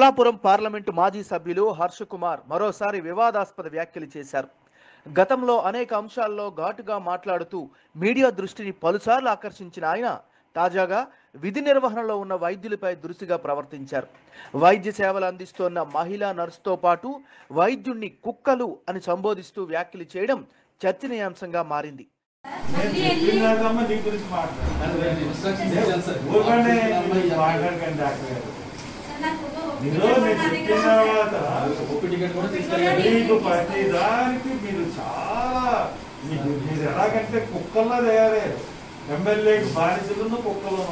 Pithapuram parliament మాజీ సభ్యులు హర్ష కుమార్ మరోసారి వివాదాస్పద వ్యాఖ్యలు చేశారు గతంలో అనేక అంశాల్లో ఘాటుగా మాట్లాడుతూ మీడియా దృష్టిని పలుసార్లు ఆకర్షించిన ఆయన తాజాగా విధి నిర్వహణలో ఉన్న వైద్యులపై దురుసుగా ప్రవర్తించారు వైద్య సేవలు అందిస్తోన్న మహిళా నర్సుతో పాటు వైద్యుణ్ణి కుక్కలు అని సంబోధిస్తూ వ్యాఖ్యలు చేయడం చర్చనీయాంశంగా మారింది నేను చెప్పినాకమ్మా నీ గురించి మాట్లాడు ఇన్స్ట్రక్షన్స్ ఇచ్చాను సార్. ఊరుకోండి మీరు మాట్లాడకండి డాక్టర్ గారు మీరు నేను చెప్పిన తర్వాత ఒప్పి టికెట్ కూడా తీసుకెళ్ళండి మీకు ప్రతి దానికి మీరు చాలా మీకు మీరు ఎలాగంటే కుక్కల్లా తయారయ్యారు ఎమ్మెల్యేకి బానిసలను కుక్కలను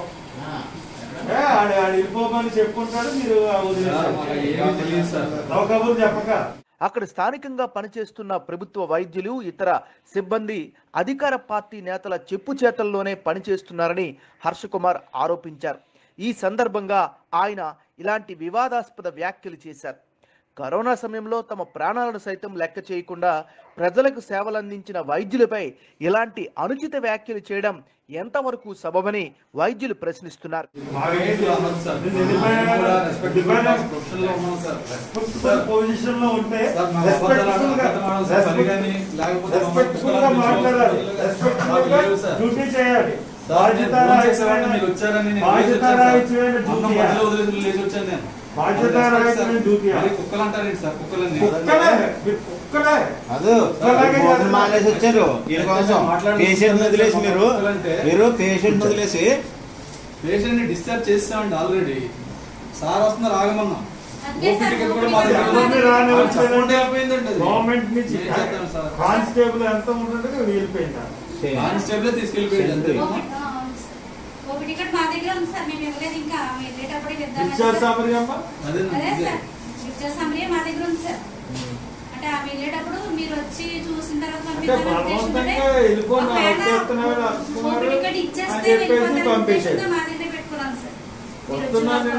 ఏ, ఆడు ఆడు వెళ్ళిపోమని చెప్పుకుంటాడు మీరు ఆ సార్, మాకు ఏమీ తెలియదు సార్. వదిలేస్తారు ఒక కబురు చెప్పక అక్కడ స్థానికంగా పనిచేస్తున్న ప్రభుత్వ వైద్యులు ఇతర సిబ్బంది అధికార పార్టీ నేతల చెప్పు చేతల్లోనే పనిచేస్తున్నారని హర్ష కుమార్ ఆరోపించారు ఈ సందర్భంగా ఆయన ఇలాంటి వివాదాస్పద వ్యాఖ్యలు చేశారు కరోనా సమయంలో తమ ప్రాణాలను సైతం లెక్క చేయకుండా ప్రజలకు సేవలందించిన వైద్యులపై ఇలాంటి అనుచిత వ్యాఖ్యలు చేయడం ఎంతవరకు సబబని వైద్యులు ప్రశ్నిస్తున్నారు మాకేంటి అవ్వదు సార్. నేను వెళ్ళిపోయాను మేము కూడా కదా. రెస్పెక్ట్ వెళ్ళిపోయాను. ప్రొఫెషనల్ గా ఉన్నాం సార్. రెస్పెక్ట్ఫుల్ పొజిషన్ లో ఉంటే సార్, మా అబద్ధాలు రెస్పెక్ట్ఫుల్ గా అబద్ధం ఆడాలి సార్, పని కానీ, లేకపోతే మమ్మల్ని రెస్పెక్ట్ఫుల్ గా మాట్లాడాలి రెస్పెక్ట్ఫుల్ మాకు గా లేవు సార్. డ్యూటీ చేయాలి సార్, నేను ఫోన్ చేసేవాడిని, మీరు వచ్చారని నేను లేచి బాధ్యత వచ్చాను సార్. రాయించమైన అన్నం డ్యూటీ మధ్యలో వదిలేసి లేచి వచ్చాను నేను. బాధ్యత రెస్పెక్ట్ రాయించమైన సార్. డ్యూటీ మరి కుక్కలు అంటారేంటి సార్ కుక్కలని కుక్కలే మీరు కుక్కలే అదు అలాగే భోజనం మానేసి వచ్చారు దీనికోసం మాట్లాడండి. పేషెంట్ వదిలేసి మీరు అంటే- మీరు పేషెంట్ వదిలేసి పేషెంట్ ని డిశ్చార్జ్ చేసామండి ఆల్రెడీ సార్ వస్తున్నారు ఆగమన్నాం అంతే ఓపీ సార్, టికెట్ ఓపీ కూడా మా దగ్గర టికెట్ ఉంది. ఎవరిని రాని వాళ్ళు వచ్చారు? సపోర్ట్ అయిపోయిందండి అది. గవర్నమెంట్ నుంచి ఏం చేద్దాం సార్? కానిస్టేబుల్ ఎంత ఉంటుంది వెళ్ళిపోయిందా కానిస్టేబుల్ తీసుకెళ్ళిపోయాడు అంతే. ఓపీ ఆ, అవును సార్. ఓపీ టికెట్ మా దగ్గర ఉంది సార్ మేము ఇవ్వలేదు ఇంకా మేము వెళ్ళేటప్పుడు ఇద్దామని డిశ్చార్జ్ సార్. సామరి అమ్మ అదే అదే ఇదే. సార్ డిశ్చార్జ్ సమ్మరీ మా దగ్గర ఉంది సార్ అంటే ఆమె వెళ్ళేటప్పుడు మీరు వచ్చి చూసిన తర్వాత అంటే పంపిస్తారని ఉద్దేశంతోనే బలవంతంగా వెళ్ళిపోయిన ఒకవేళ వచ్చేస్తున్నారు, వస్తున్నారు ఓపీ టికెట్ ఇచ్చేస్తే అని చెప్పేసి వెళ్ళిపోతారని పంపించారు. ఉద్దేశంతో మా దగ్గర పెట్టుకున్నాం సార్ మీరు వచ్చిన వస్తున్నాను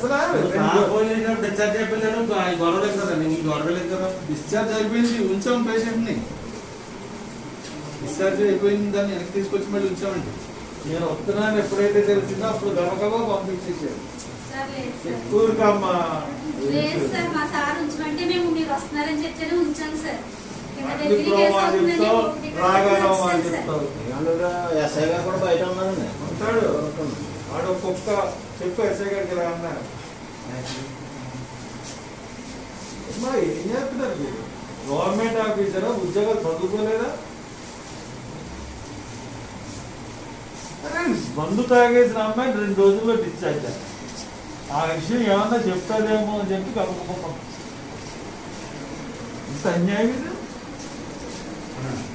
తర్వాత అసలు డిశ్చార్జ్ అయిపోయినాడు గొడవలేదు కదండి మీకు గొడవలేదు కదా డిశ్చార్జ్ అయిపోయింది ఉంచాం పేషెంట్ ని డిశ్చార్జ్ అయిపోయింది దాన్ని వెనక్కి తీసుకొచ్చి మళ్ళీ ఉంచామండి నేను వస్తున్నాను ఎప్పుడైతే తెలిసిందో అప్పుడు గబగబా పంపించేసారు సార్ లేదు సార్ ఊరికమ్మా లేదు సార్ మా సార్ ఉంచమంటే మేము మీరు వస్తున్నారని చెప్తేనే ఉంచాను సార్ కింద అన్ని డెలివరీ కేసు ప్రోమా అవుతుందని చెప్తావు ఓపీ టికెట్ రాగానే వచ్చాను వాళ్ళు సార్. చెప్తావు ఎస్ఐ గారు కూడా బయట ఉన్నారండి ఉంటాడు వాడు ఒక్కొక్క చెప్పు ఎస్ఐ గారికి రా అన్నారు అమ్మా ఏం చేస్తున్నారు మీరు గవర్నమెంట్ ఆఫీసరా ఉద్యోగాలు చదువుకోలేదా అరే, మందు తాగేసిన అమ్మాయి రెండు రోజుల్లో డిశ్చార్జ్ అయ్యారు. ఆ విషయం ఏమన్నా చెప్తాదేమో అని చెప్పి కలుపుకోమని ఇంత అన్యాయం ఇది